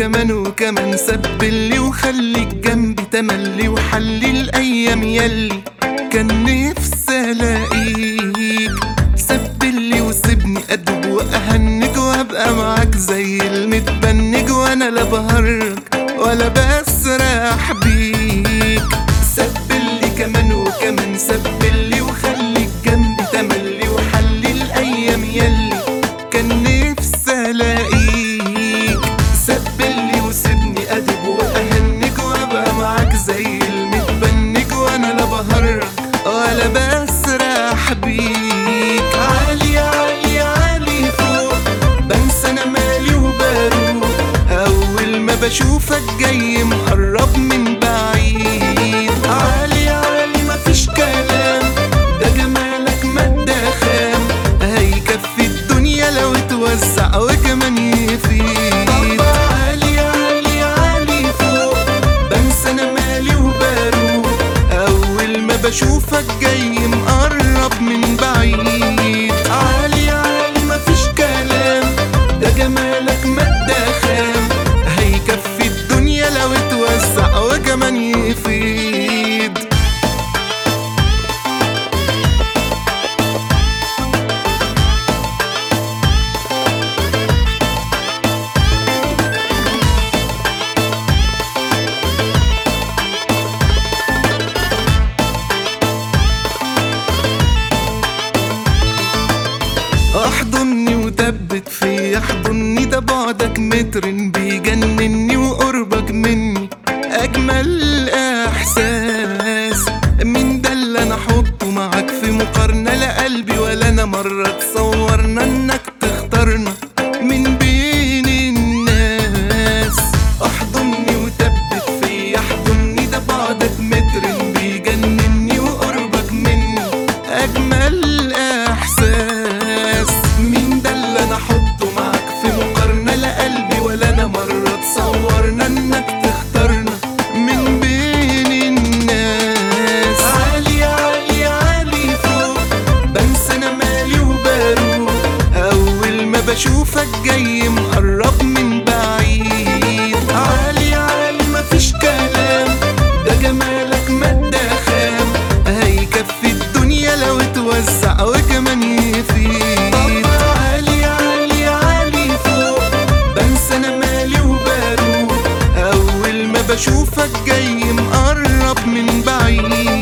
كمان وكمان سبلي وخليك جنبي تملي وحلي الايام يلي كان نفسي الاقيك سبلي وسيبني ادب واهنج وابقى معاك زي المتبنج وانا لا بهرج ولا بسرح بيك سبلي كمان وكمان سبلي وخليك جنبي تملي وحلي الايام يلي كان نفسي الاقيك سبلي وسيبني ادب واهنج وابقى معاك زي المتبنج وانا لا بهرج ولا بسرح بيك عالي عالي عالي فوق بنسى انا مالي وبروح اول ما بشوفك جاي مقرب من بعيد عالي عالي مفيش كلام ده جمالك مادة خام هيكفي الدنيا لو اتوسع وكمان يفيد عالي عالي عالي فوق بنسى انا مالي وبروح اول ما بشوفك جاي مقرب من بعيد عالي عالي مفيش كلام ده جمالك مادة خام هيكفي الدنيا لو اتوسع وكمان يفيد احضني وثبت في احضني ده بعدك متر بيجنني وقربك مني اجمل احساس من ده اللي انا احطه معاك في مقارنه لا قلبي ولا انا مره تصورنا انك تختارنا من بين الناس احضني وثبت في احضني ده بعدك متر بيجنني وقربك مني اجمل احساس مين ده اللي انا احطه معاك في مقارنه لا قلبي ولا انا مره تصورنا انك تختارنا من بين الناس عالي عالي عالي فوق بنسى انا مالي وبروح اول ما بشوفك جاي مقرب من بعيد عالي عالي مفيش كلام ده جمالك مادة خام هيكفي الدنيا لو اتوسع وكمان يفيد عالي عالي عالي فوق بنسى انا مالي وبروح اول ما بشوفك جاي مقرب من بعيد